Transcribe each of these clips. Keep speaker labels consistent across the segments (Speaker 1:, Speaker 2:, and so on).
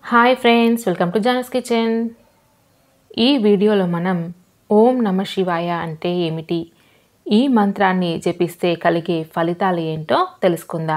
Speaker 1: hi friends welcome to Janas kitchen ఈ వీడియోలో మనం ఓం నమ శివాయ అంటే ఏమిటి ఈ మంత్రాన్ని జపిస్తే కలిగే ఫలితాలు ఏంటో తెలుసుకుందాం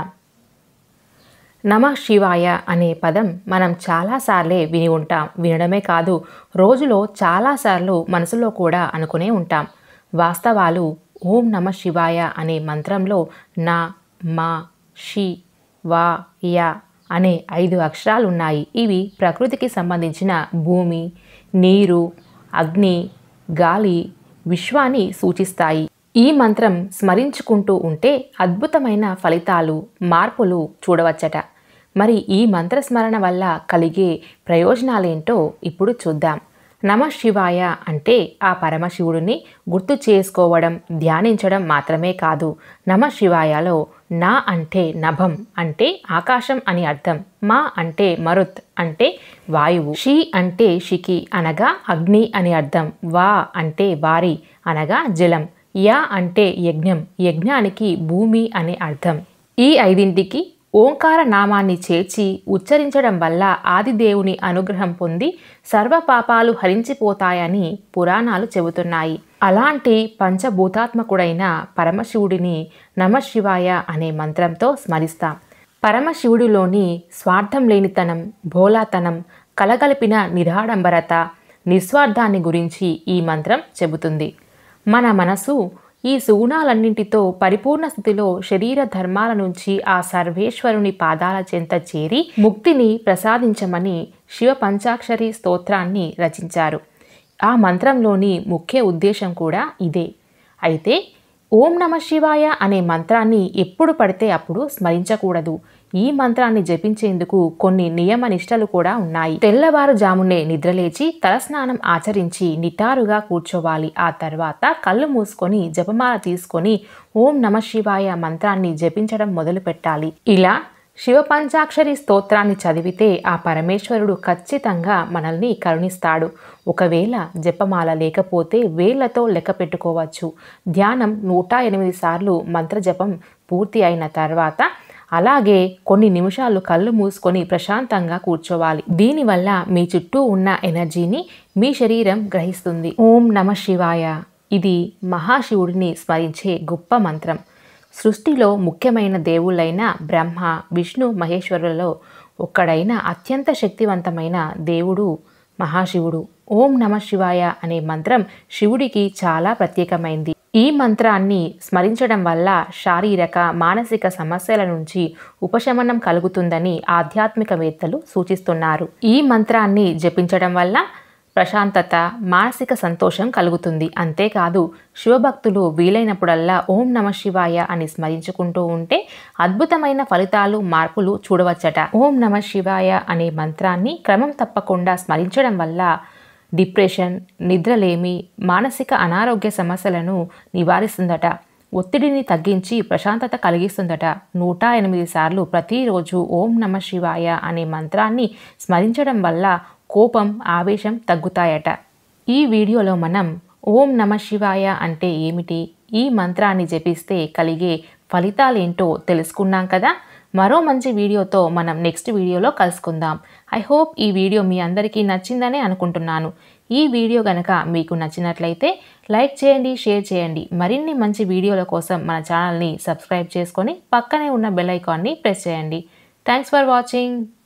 Speaker 1: నమ శివాయ అనే పదం మనం చాలాసార్లే విని ఉంటాం వినడమే కాదు రోజులో చాలాసార్లు మనసులో కూడా అనుకునే ఉంటాం వాస్తవాలు ఓం నమ శివాయ అనే మంత్రంలో నా మా షి వా యా అనే ఐదు అక్షరాలు ఉన్నాయి ఇవి ప్రకృతికి సంబంధించిన భూమి నీరు అగ్ని గాలి విశ్వాన్ని సూచిస్తాయి ఈ మంత్రం స్మరించుకుంటూ ఉంటే అద్భుతమైన ఫలితాలు మార్పులు చూడవచ్చట మరి ఈ మంత్రస్మరణ వల్ల కలిగే ప్రయోజనాలేంటో ఇప్పుడు చూద్దాం నమ శివాయ అంటే ఆ పరమశివుడిని గుర్తు చేసుకోవడం ధ్యానించడం మాత్రమే కాదు నమ శివాయలో నా అంటే నభం అంటే ఆకాశం అని అర్థం మా అంటే మరుత్ అంటే వాయువు షి అంటే షికి అనగా అగ్ని అని అర్థం వా అంటే వారి అనగా జలం యా అంటే యజ్ఞం యజ్ఞానికి భూమి అనే అర్థం ఈ ఐదింటికి ఓంకార నామాన్ని చేర్చి ఉచ్చరించడం వల్ల ఆదిదేవుని అనుగ్రహం పొంది సర్వ పాపాలు హరించిపోతాయని పురాణాలు చెబుతున్నాయి అలాంటి పంచభూతాత్మకుడైన పరమశివుడిని నమశివాయ అనే మంత్రంతో స్మరిస్తాం పరమశివుడిలోని స్వార్థం లేనితనం భోలాతనం కలగలిపిన నిరాడంబరత నిస్వార్థాన్ని గురించి ఈ మంత్రం చెబుతుంది మన మనసు ఈ సుగుణాలన్నింటితో పరిపూర్ణ స్థితిలో శరీర ధర్మాల నుంచి ఆ సర్వేశ్వరుని పాదాల చెంత చేరి ముక్తిని ప్రసాదించమని శివ పంచాక్షరి స్తోత్రాన్ని రచించారు ఆ మంత్రంలోని ముఖ్య ఉద్దేశం కూడా ఇదే అయితే ఓం నమ శివాయ అనే మంత్రాన్ని ఎప్పుడు పడితే అప్పుడు స్మరించకూడదు ఈ మంత్రాన్ని జపించేందుకు కొన్ని నియమ నిష్టలు కూడా ఉన్నాయి తెల్లవారుజామునే నిద్రలేచి తలస్నానం ఆచరించి నిటారుగా కూర్చోవాలి ఆ తర్వాత కళ్ళు మూసుకొని జపమాల తీసుకొని ఓం నమ శివాయ మంత్రాన్ని జపించడం మొదలు పెట్టాలి ఇలా శివ పంచాక్షరి స్తోత్రాన్ని చదివితే ఆ పరమేశ్వరుడు ఖచ్చితంగా మనల్ని కరుణిస్తాడు ఒకవేళ జపమాల లేకపోతే వేళ్లతో లెక్క పెట్టుకోవచ్చు ధ్యానం నూట ఎనిమిది సార్లు మంత్రజపం పూర్తి అయిన తర్వాత అలాగే కొన్ని నిమిషాలు కళ్ళు మూసుకొని ప్రశాంతంగా కూర్చోవాలి దీనివల్ల మీ చుట్టూ ఉన్న ఎనర్జీని మీ శరీరం గ్రహిస్తుంది ఓం నమ శివాయ ఇది మహాశివుడిని స్మరించే గొప్ప మంత్రం సృష్టిలో ముఖ్యమైన దేవుళ్ళైన బ్రహ్మ విష్ణు మహేశ్వరులలో ఒక్కడైన అత్యంత శక్తివంతమైన దేవుడు మహాశివుడు ఓం నమ శివాయ అనే మంత్రం శివుడికి చాలా ప్రత్యేకమైంది ఈ మంత్రాన్ని స్మరించడం వల్ల శారీరక మానసిక సమస్యల నుంచి ఉపశమనం కలుగుతుందని ఆధ్యాత్మికవేత్తలు సూచిస్తున్నారు ఈ మంత్రాన్ని జపించడం వల్ల ప్రశాంతత మానసిక సంతోషం కలుగుతుంది అంతేకాదు శివభక్తులు వీలైనప్పుడల్లా ఓం నమ శివాయ అని స్మరించుకుంటూ ఉంటే అద్భుతమైన ఫలితాలు మార్పులు చూడవచ్చట ఓం నమ శివాయ అనే మంత్రాన్ని క్రమం తప్పకుండా స్మరించడం వల్ల డిప్రెషన్ నిద్రలేమి మానసిక అనారోగ్య సమస్యలను నివారిస్తుందట ఒత్తిడిని తగ్గించి ప్రశాంతత కలిగిస్తుందట నూట ఎనిమిది సార్లు ప్రతిరోజు ఓం నమ శివాయ అనే మంత్రాన్ని స్మరించడం వల్ల కోపం ఆవేశం తగ్గుతాయట ఈ వీడియోలో మనం ఓం నమ శివాయ అంటే ఏమిటి ఈ మంత్రాన్ని జపిస్తే కలిగే ఫలితాలేంటో తెలుసుకున్నాం కదా మరో మంచి వీడియోతో మనం నెక్స్ట్ వీడియోలో కలుసుకుందాం ఐ హోప్ ఈ వీడియో మీ అందరికీ నచ్చిందనే అనుకుంటున్నాను ఈ వీడియో కనుక మీకు నచ్చినట్లయితే లైక్ చేయండి షేర్ చేయండి మరిన్ని మంచి వీడియోల కోసం మన ఛానల్ని సబ్స్క్రైబ్ చేసుకొని పక్కనే ఉన్న బెల్ ఐకాన్ని ప్రెస్ చేయండి థ్యాంక్స్ ఫర్ వాచింగ్